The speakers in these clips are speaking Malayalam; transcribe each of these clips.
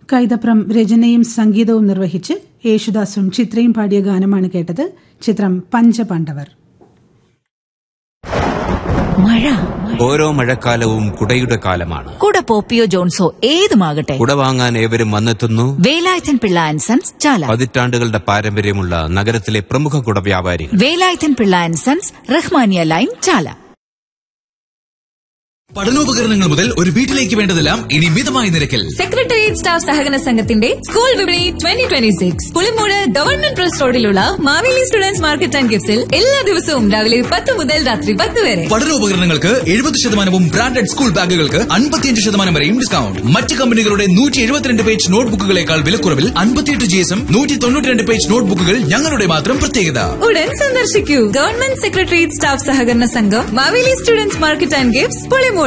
കൈതപ്രം രചനയും സംഗീതവും നിർവഹിച്ച് യേശുദാസും ചിത്രയും പാടിയ ഗാനമാണ് കേട്ടത് ചിത്രം പഞ്ചപാണ്ഡവർ മഴ ഓരോ മഴക്കാലവും കുടയുടെ കാലമാണ് കുട പോപ്പിയോ ജോൺസോ ഏതുമാകട്ടെ കുട വാങ്ങാൻ ഏവരും വന്നെത്തുന്നു വേലായുധൻ പിള്ള ആൻഡ് സൺസ് ചാല പതിറ്റാണ്ടുകളുടെ പാരമ്പര്യമുള്ള നഗരത്തിലെ പ്രമുഖ കുട വ്യാപാരികൾ Velayudhan Pillai and sons Rahmania line Chala പഠനോപകരണങ്ങൾ മുതൽ ഒരു വീട്ടിലേക്ക് വേണ്ടതെല്ലാം ഇനി മിതമായ നിരക്കിൽ സെക്രട്ടേറിയറ്റ് സ്റ്റാഫ് സഹകരണ സംഘത്തിന്റെ സ്കൂൾ വിപണി twenty twenty six Pulimoodu government press റോഡിലുള്ള മാവേലി സ്റ്റുഡൻസ് മാർക്കറ്റ് ആൻഡ് ഗിഫ്റ്റ്സിൽ എല്ലാ ദിവസവും രാവിലെ പത്ത് മുതൽ രാത്രി പത്ത് വരെ പഠനോപകരണങ്ങൾക്ക് എഴുപത് ശതമാനവും ബ്രാൻഡഡ് സ്കൂൾ ബാഗുകൾക്ക് അൻപത്തിയഞ്ച് ശതമാനം വരെയും ഡിസ്കൗണ്ട് മറ്റ് കമ്പനികളുടെ നൂറ്റി എഴുപത്തിരണ്ട് പേജ് നോട്ട്ബുക്കുകളേക്കാൾ വിലക്കുറവിൽ അൻപത്തിയെട്ട് ജി എസും നൂറ്റി തൊണ്ണൂറ്റിരണ്ട് പേജ് നോട്ട്ബുക്കുകൾ ഞങ്ങളുടെ മാത്രം പ്രത്യേകത ഉടൻ സന്ദർശിക്കൂ ഗവൺമെന്റ് സെക്രട്ടേറിയറ്റ് സ്റ്റാഫ് സഹകരണ സംഘം Maveli students market and gifts Pulimoodu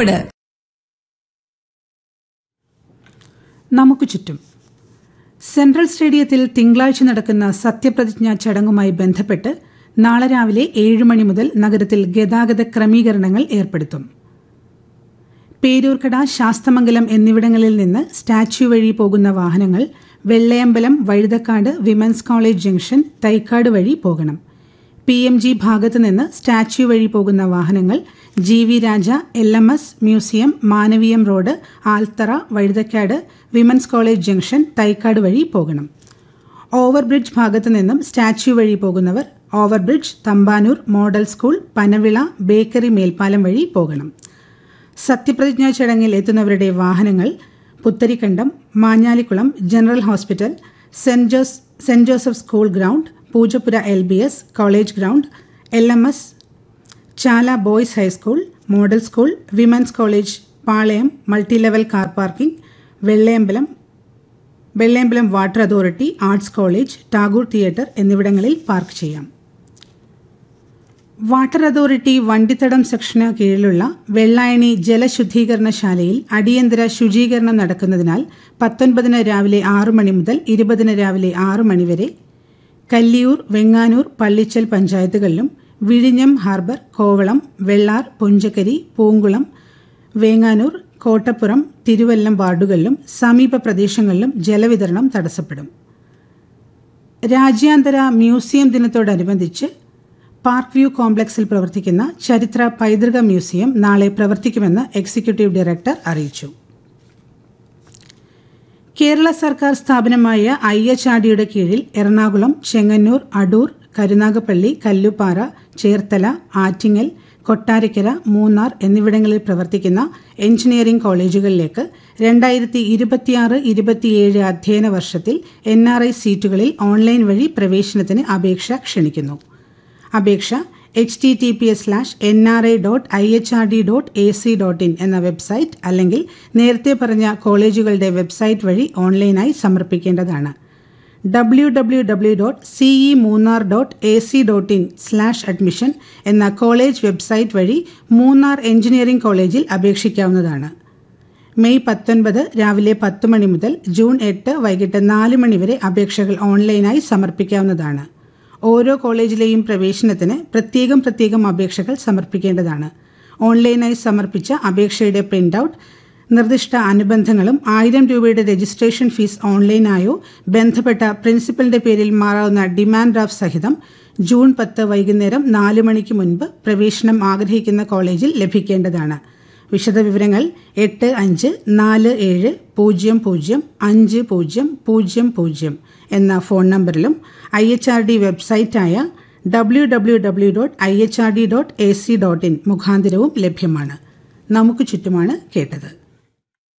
നമുക്ക് ചുറ്റും സെൻട്രൽ സ്റ്റേഡിയത്തിൽ തിങ്കളാഴ്ച നടക്കുന്ന സത്യപ്രതിജ്ഞാ ചടങ്ങുമായി ബന്ധപ്പെട്ട് നാളെ രാവിലെ ഏഴ് മണി മുതൽ നഗരത്തിൽ ഗതാഗത ക്രമീകരണങ്ങൾ ഏർപ്പെടുത്തും പേരൂർക്കട ശാസ്തമംഗലം എന്നിവിടങ്ങളിൽ നിന്ന് സ്റ്റാച്യു വഴി പോകുന്ന വാഹനങ്ങൾ Vellayambalam Vazhuthacaud women's college junction Thycaud വഴി പോകണം പി എം ജി ഭാഗത്ത് നിന്ന് സ്റ്റാച്യു വഴി പോകുന്ന വാഹനങ്ങൾ G V Raja L M S museum Manaveeyam road Althara Vazhuthacaud women's college junction Thycaud വഴി പോകണം ഓവർബ്രിഡ്ജ് ഭാഗത്ത് നിന്നും സ്റ്റാച്യു വഴി പോകുന്നവർ overbridge Thampanoor model school Panavila bakery മേൽപ്പാലം വഴി പോകണം സത്യപ്രതിജ്ഞാ ചടങ്ങിൽ എത്തുന്നവരുടെ വാഹനങ്ങൾ Putharikandam Manjalikulam general hospital saint Jose saint Joseph school ground Poojappura L B S college ground L M S Chala boys high school model school women's college Palayam multi level car parking Vellayambalam Vellayambalam water authority arts college Tagore theatre എന്നിവിടങ്ങളിൽ പാർക്ക് ചെയ്യാം വാട്ടർ അതോറിറ്റി വണ്ടിത്തടം സെക്ഷന് കീഴിലുള്ള വെള്ളായണി ജലശുദ്ധീകരണശാലയിൽ അടിയന്തര ശുചീകരണം നടക്കുന്നതിനാൽ പത്തൊൻപതിന് രാവിലെ ആറു മണി മുതൽ ഇരുപതിന് രാവിലെ ആറു മണി വരെ കല്ലിയൂർ വെങ്ങാനൂർ പള്ളിച്ചൽ പഞ്ചായത്തുകളിലും വിഴിഞ്ഞം ഹാർബർ കോവളം വെള്ളാർ പുഞ്ചക്കരി പൂങ്കുളം വേങ്ങാനൂർ കോട്ടപ്പുറം തിരുവല്ലം വാർഡുകളിലും സമീപ പ്രദേശങ്ങളിലും ജലവിതരണം തടസ്സപ്പെടും രാജ്യാന്തര മ്യൂസിയം ദിനത്തോടനുബന്ധിച്ച് പാർക്ക് വ്യൂ കോംപ്ലക്സിൽ പ്രവർത്തിക്കുന്ന ചരിത്ര പൈതൃക മ്യൂസിയം നാളെ പ്രവർത്തിക്കുമെന്ന് എക്സിക്യൂട്ടീവ് ഡയറക്ടർ അറിയിച്ചു കേരള സർക്കാർ സ്ഥാപനമായ ഐ എച്ച് ആർ ഡിയുടെ കീഴിൽ എറണാകുളം ചെങ്ങന്നൂർ അടൂർ കരുനാഗപ്പള്ളി കല്ലുപ്പാറ ചേർത്തല ആറ്റിങ്ങൽ കൊട്ടാരക്കര മൂന്നാർ എന്നിവിടങ്ങളിൽ പ്രവർത്തിക്കുന്ന എഞ്ചിനീയറിംഗ് കോളേജുകളിലേക്ക് രണ്ടായിരത്തി ഇരുപത്തിയാറ് ഇരുപത്തിയേഴ് അധ്യയന വർഷത്തിൽ എൻ ആർ ഐ സീറ്റുകളിൽ ഓൺലൈൻ വഴി പ്രവേശനത്തിന് അപേക്ഷ ക്ഷണിക്കുന്നു അപേക്ഷ H T T P S slash N R I dot I H R D dot A C dot in എന്ന വെബ്സൈറ്റ് അല്ലെങ്കിൽ നേരത്തെ പറഞ്ഞ കോളേജുകളുടെ വെബ്സൈറ്റ് വഴി ഓൺലൈനായി സമർപ്പിക്കേണ്ടതാണ് W W W dot C E Munnar dot A C dot in slash admission എന്ന കോളേജ് വെബ്സൈറ്റ് വഴി മൂന്നാർ എഞ്ചിനീയറിംഗ് കോളേജിൽ അപേക്ഷിക്കാവുന്നതാണ് മെയ് പത്തൊൻപത് രാവിലെ പത്ത് മണി മുതൽ ജൂൺ എട്ട് വൈകിട്ട് നാല് മണി വരെ അപേക്ഷകൾ ഓൺലൈനായി സമർപ്പിക്കാവുന്നതാണ് ഓരോ കോളേജിലെയും പ്രവേശനത്തിന് പ്രത്യേകം പ്രത്യേകം അപേക്ഷകൾ സമർപ്പിക്കേണ്ടതാണ് ഓൺലൈനായി സമർപ്പിച്ച അപേക്ഷയുടെ പ്രിന്റ് ഔട്ട് നിർദ്ദിഷ്ട അനുബന്ധങ്ങളും ആയിരം രൂപയുടെ രജിസ്ട്രേഷൻ ഫീസ് ഓൺലൈനായോ ബന്ധപ്പെട്ട പ്രിൻസിപ്പലിന്റെ പേരിൽ മാറാവുന്ന ഡിമാൻഡ് ഡ്രാഫ്റ്റ് സഹിതം ജൂൺ പത്ത് വൈകുന്നേരം നാല് മണിക്ക് മുൻപ് പ്രവേശനം ആഗ്രഹിക്കുന്ന കോളേജിൽ ലഭിക്കേണ്ടതാണ് വിശദവിവരങ്ങൾ എട്ട് അഞ്ച് നാല് ഏഴ് പൂജ്യം പൂജ്യം അഞ്ച് പൂജ്യം പൂജ്യം പൂജ്യം എന്ന ഫോൺ നമ്പറിലും ഐ എച്ച് ആർ ഡി വെബ്സൈറ്റായ W W W dot I H R D dot A C dot in മുഖാന്തരവും ലഭ്യമാണ് നമുക്ക് ചുറ്റുമാണ് കേട്ടത്